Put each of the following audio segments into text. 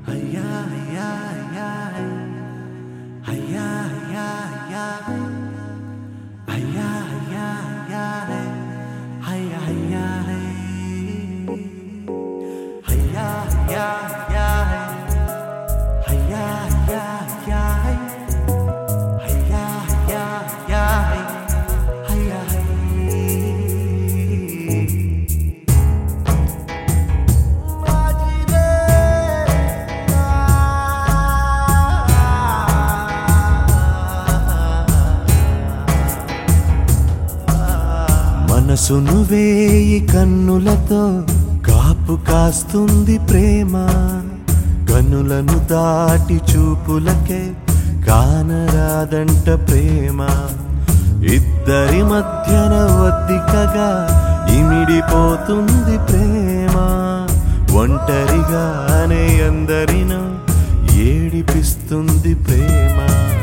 మనసును వేయి కన్నులతో కాపు కాస్తుంది ప్రేమ కన్నులను దాటి చూపులకే కానరాదంట ప్రేమ ఇద్దరి మధ్యన ఒద్దికగా ఇమిడిపోతుంది ప్రేమ ఒంటరిగానే అందరినో ఏడిపిస్తుంది ప్రేమ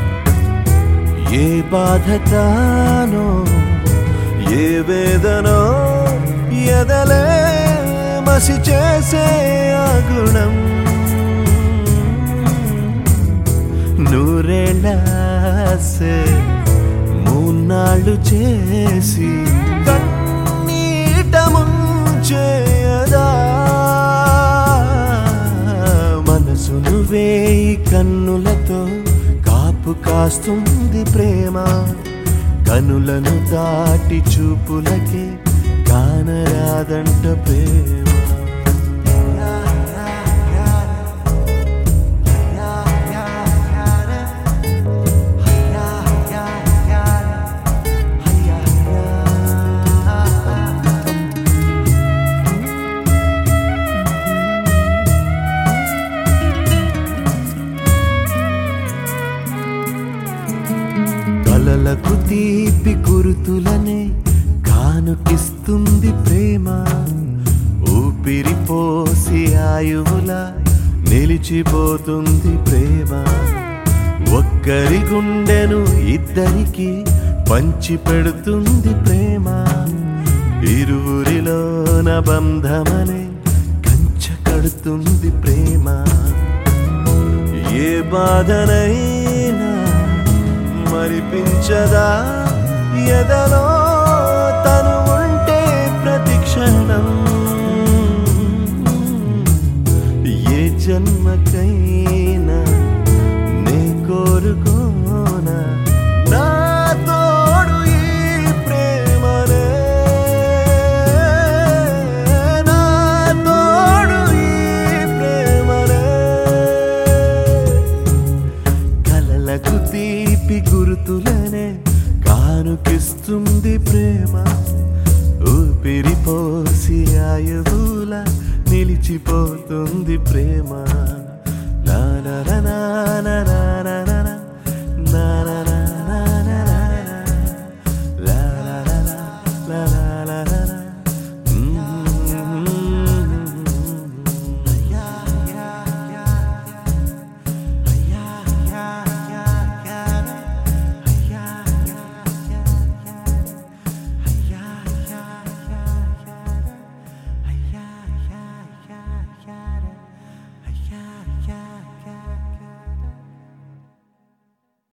ఏ బాధతానో ఏ వేదనో ఎదలే మసి చేసే ఆ గుణం నూరేళ్ళసే మూన్నాళ్ళు చేసి కన్నీట ముంచేయదా మనసును వేయి కన్నులతో కాపు కాస్తుంది ప్రేమ కనులను దాటి చూపులకే కానరాదంట ప్రేమ కలలకు తీపి గురుతులనే కానుకిస్తుంది ప్రేమ ఊపిరి పోసి ఆయువుల నిలిచిపోతుంది ప్రేమ ఒక్కరి గుండెను ఇద్దరికి పంచి పెడుతుంది ప్రేమ ఇరువురిలోన బంధమనే కంచ కడుతుంది ప్రేమ ఏ బాధనైనా మరిపించదా ఎదలో తను ఉంటే ప్రతి క్షణం ఏ జన్మకైనా నే కోరుకోనా నా తోడు ఈ ప్రేమనే నా తోడు ఈ ప్రేమనే కలలకు తీపి గుర్తులనే కానుకిస్తుంది ప్రేమ ఊపిరి పోసి ఆయువుల నిలిచిపోతుంది ప్రేమ లా లా లా లా లా